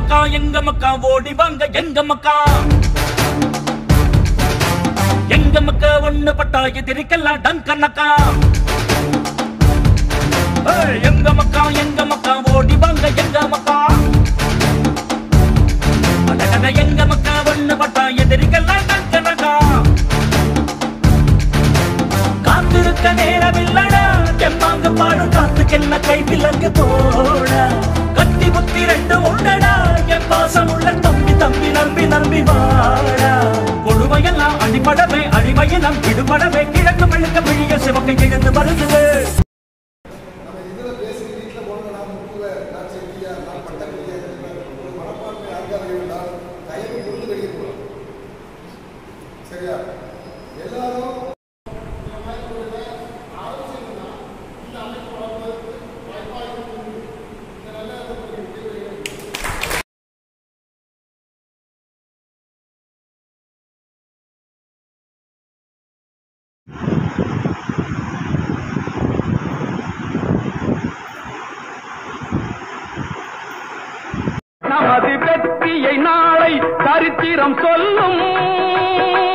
மக்கா எங்க மக்கா ஓடி வாங்க எங்க மக்கா எங்க மக்கா ஒண்ணு பட்டா எதிரிக்கெல்லாம் டங்கனக்கா ஏய், எங்க மக்கா எங்க மக்கா ஓடி வாங்க எங்க மக்கா அடடட, எங்க மக்கா ஒண்ணு பட்டா எதிரிக்கெல்லாம் டங்கனக்கா காத்திருக்க நேரமில்லடா எம்மாங்க பாடும் காத்துக்கென்ன கை விலங்கு போட கத்தி புத்தி ரெண்டு உண்டடா என் பாசம் உள்ள தம்பி தம்பி நம்பி நம்பி வாடா கொடுமையெல்லாம் அடிபடவே அடிமையினம் விடுபடவே கிழக்கு மெழுக்க விழிய சிவக்கை எழுந்து வருது நம்ம இதுல பேசி வீட்டில் போன நான் முக்கிய நான் செல்வியா நான் பட்டக்கூடிய ஒரு மனப்பான்மை யாருக்காக இருந்தால் தயவு கொண்டு வெளியே போகலாம் சரியா எல்லாரும் நமது வெற்றியை நாளை சரித்திரம் சொல்லும்